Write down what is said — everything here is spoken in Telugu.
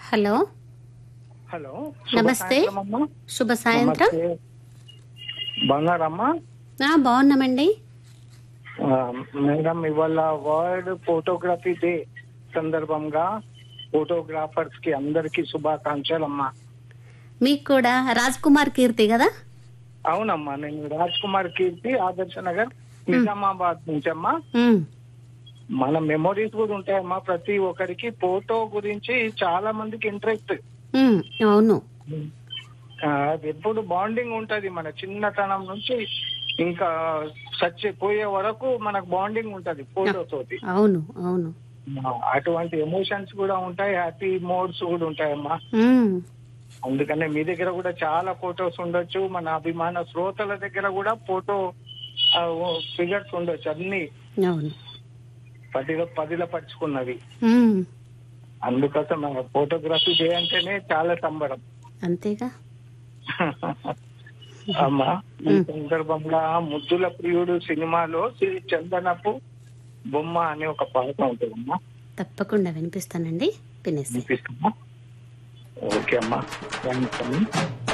హలో హలో నమస్తే. శుభ సాయంత్రం అమ్మా. శుభ సాయంత్రం నమస్తే. బాగున్నారమ్మా ఆ, బాగున్నామండి ఆ, మేడం ఇవాళ వరల్డ్ ఫోటోగ్రఫీ డే సందర్భంగా ఫోటోగ్రాఫర్స్ కి అందరికి శుభాకాంక్షలు అమ్మా మీకు కూడా రాజ్ కుమార్ కీర్తి కదా అవునమ్మా నేను రాజ్ కుమార్ కీర్తి ఆదర్శ నగర్ నిజామాబాద్ నుంచి అమ్మా ఉమ్, మన మెమొరీస్ కూడా ఉంటాయమ్మా ప్రతి ఒక్కరికి ఫోటో గురించి చాలా మందికి ఇంట్రెస్ట్ ఉమ్, అవును అది ఎప్పుడు బాండింగ్ ఉంటది మన చిన్నతనం నుంచి ఇంకా చచ్చిపోయే వరకు మనకు బాండింగ్ ఉంటది ఫోటో తోటి అవును అవును ఆ, అటువంటి ఎమోషన్స్ కూడా ఉంటాయి హ్యాపీ మోడ్స్ కూడా ఉంటాయమ్మా ఉమ్, అందుకనే మీ దగ్గర కూడా చాలా ఫొటోస్ ఉండొచ్చు మన అభిమాన శ్రోతల దగ్గర కూడా ఫోటో ఫిగర్స్ ఉండొచ్చు అన్ని అవును పదిలో పదిలో పరుచుకున్నవి ఉమ్, అందుకోసం ఫోటోగ్రఫీ డే అంటేనే చాలా సంబరం అంతేగా అమ్మా ఈ సందర్భంగా ముద్దుల ప్రియుడు సినిమాలో శ్రీ చందనపు బొమ్మ అనే ఒక పాట ఉంటుందమ్మా తప్పకుండా వినిపిస్తానండి వినేసి వినిపిస్తుందా ఓకే అమ్మా థ్యాంక్స్ అమ్మా